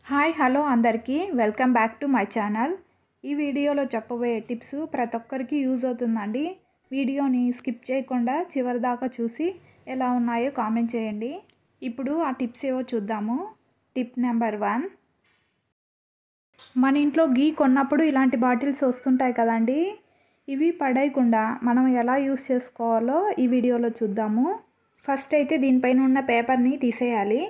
hi hello అందరికీ welcome back to my channel ఈ వీడియోలో చెప్పబోయే టిప్స్ ప్రతి ఒక్కరికి యూజ్ అవుతుందండి వీడియోని స్కిప్ చేయకుండా చివరి దాకా చూసి ఎలా ఉన్నాయో కామెంట్ చేయండి ఇప్పుడు ఆ టిప్స్ ఏవో చూద్దాము టిప్ నెంబర్ వన్ మన ఇంట్లో గీ కొన్నప్పుడు ఇలాంటి బాటిల్స్ వస్తుంటాయి కదండి ఇవి పడేయకుండా మనం ఎలా యూస్ చేసుకోవాలో ఈ వీడియోలో చూద్దాము ఫస్ట్ అయితే దీనిపైన ఉన్న పేపర్ని తీసేయాలి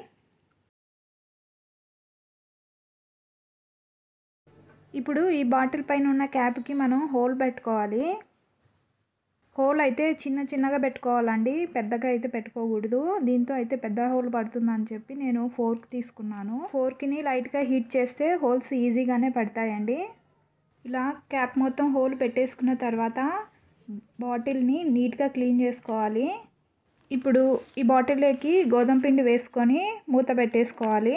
ఇప్పుడు ఈ బాటిల్ పైన ఉన్న క్యాప్కి మనం హోల్ పెట్టుకోవాలి హోల్ అయితే చిన్న చిన్నగా పెట్టుకోవాలండి పెద్దగా అయితే పెట్టుకోకూడదు దీంతో అయితే పెద్ద హోల్ పడుతుందని చెప్పి నేను ఫోర్క్ తీసుకున్నాను ఫోర్క్ని లైట్గా హీట్ చేస్తే హోల్స్ ఈజీగానే పడతాయండి ఇలా క్యాప్ మొత్తం హోల్ పెట్టేసుకున్న తర్వాత బాటిల్ని నీట్గా క్లీన్ చేసుకోవాలి ఇప్పుడు ఈ బాటిల్లోకి గోధుమ పిండి వేసుకొని మూత పెట్టేసుకోవాలి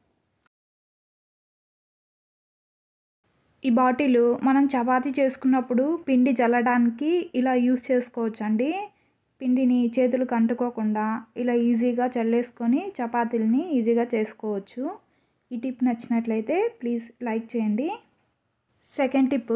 ఈ బాటిల్ మనం చపాతీ చేసుకున్నప్పుడు పిండి జల్లడానికి ఇలా యూస్ చేసుకోవచ్చు అండి పిండిని చేతులకు అంటుకోకుండా ఇలా ఈజీగా చల్లేసుకొని చపాతీలని ఈజీగా చేసుకోవచ్చు ఈ టిప్ నచ్చినట్లయితే ప్లీజ్ లైక్ చేయండి సెకండ్ టిప్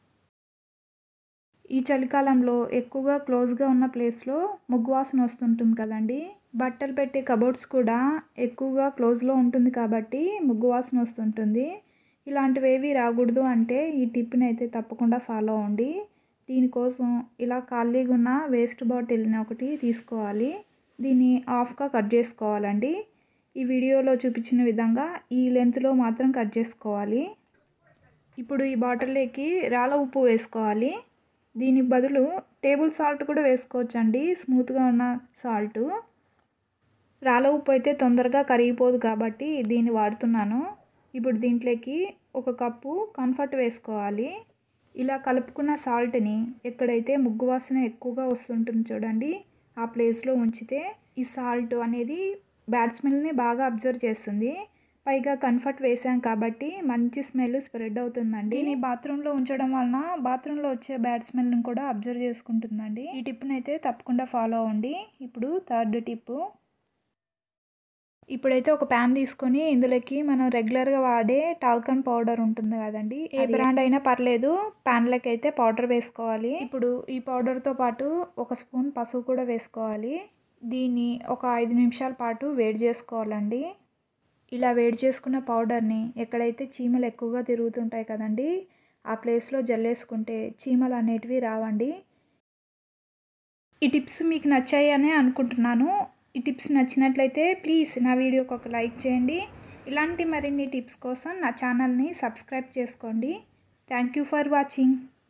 ఈ చలికాలంలో ఎక్కువగా క్లోజ్గా ఉన్న ప్లేస్లో ముగ్గు వాసన వస్తుంటుంది కదండి బట్టలు పెట్టే కబోర్డ్స్ కూడా ఎక్కువగా క్లోజ్లో ఉంటుంది కాబట్టి ముగ్గు వాసన వస్తుంటుంది ఇలాంటివి ఏవి రాకూడదు అంటే ఈ టిప్ని అయితే తప్పకుండా ఫాలో అవ్వండి దీనికోసం ఇలా ఖాళీగా ఉన్న వేస్ట్ బాటిల్ని ఒకటి తీసుకోవాలి దీన్ని ఆఫ్గా కట్ చేసుకోవాలండి ఈ వీడియోలో చూపించిన విధంగా ఈ లెంత్లో మాత్రం కట్ చేసుకోవాలి ఇప్పుడు ఈ బాటిల్లోకి రాళ్ళ ఉప్పు వేసుకోవాలి దీనికి బదులు టేబుల్ సాల్ట్ కూడా వేసుకోవచ్చండి స్మూత్గా ఉన్న సాల్ట్ రాళ్ళ ఉప్పు అయితే తొందరగా కరిగిపోదు కాబట్టి దీన్ని వాడుతున్నాను ఇప్పుడు దీంట్లోకి ఒక కప్పు కంఫర్ట్ వేసుకోవాలి ఇలా కలుపుకున్న సాల్ట్ని ఎక్కడైతే ముగ్గు వాసన ఎక్కువగా వస్తుంటుంది చూడండి ఆ ప్లేస్లో ఉంచితే ఈ సాల్ట్ అనేది బ్యాడ్ స్మెల్ని బాగా అబ్జర్వ్ చేస్తుంది పైగా కంఫర్ట్ వేసాం కాబట్టి మంచి స్మెల్ స్ప్రెడ్ అవుతుందండి దీన్ని బాత్రూంలో ఉంచడం వలన బాత్రూంలో వచ్చే బ్యాడ్ స్మెల్ని కూడా అబ్జర్వ్ చేసుకుంటుందండి ఈ టిప్ని అయితే తప్పకుండా ఫాలో అవ్వండి ఇప్పుడు థర్డ్ టిప్ ఇప్పుడైతే ఒక ప్యాన్ తీసుకొని ఇందులోకి మనం రెగ్యులర్గా వాడే టాల్కన్ పౌడర్ ఉంటుంది కదండి ఏ బ్రాండ్ అయినా పర్లేదు ప్యాన్లోకి అయితే పౌడర్ వేసుకోవాలి ఇప్పుడు ఈ పౌడర్తో పాటు ఒక స్పూన్ పసుపు కూడా వేసుకోవాలి దీన్ని ఒక ఐదు నిమిషాల పాటు వేడి చేసుకోవాలండి ఇలా వేడి చేసుకున్న పౌడర్ని ఎక్కడైతే చీమలు ఎక్కువగా తిరుగుతుంటాయి కదండి ఆ ప్లేస్లో జల్లేసుకుంటే చీమలు అనేటివి రావండి ఈ టిప్స్ మీకు నచ్చాయని అనుకుంటున్నాను ఈ టిప్స్ నచ్చినట్లయితే ప్లీజ్ నా వీడియోకి ఒక లైక్ చేయండి ఇలాంటి మరిన్ని టిప్స్ కోసం నా ఛానల్ని సబ్స్క్రైబ్ చేసుకోండి థ్యాంక్ యూ ఫర్ వాచింగ్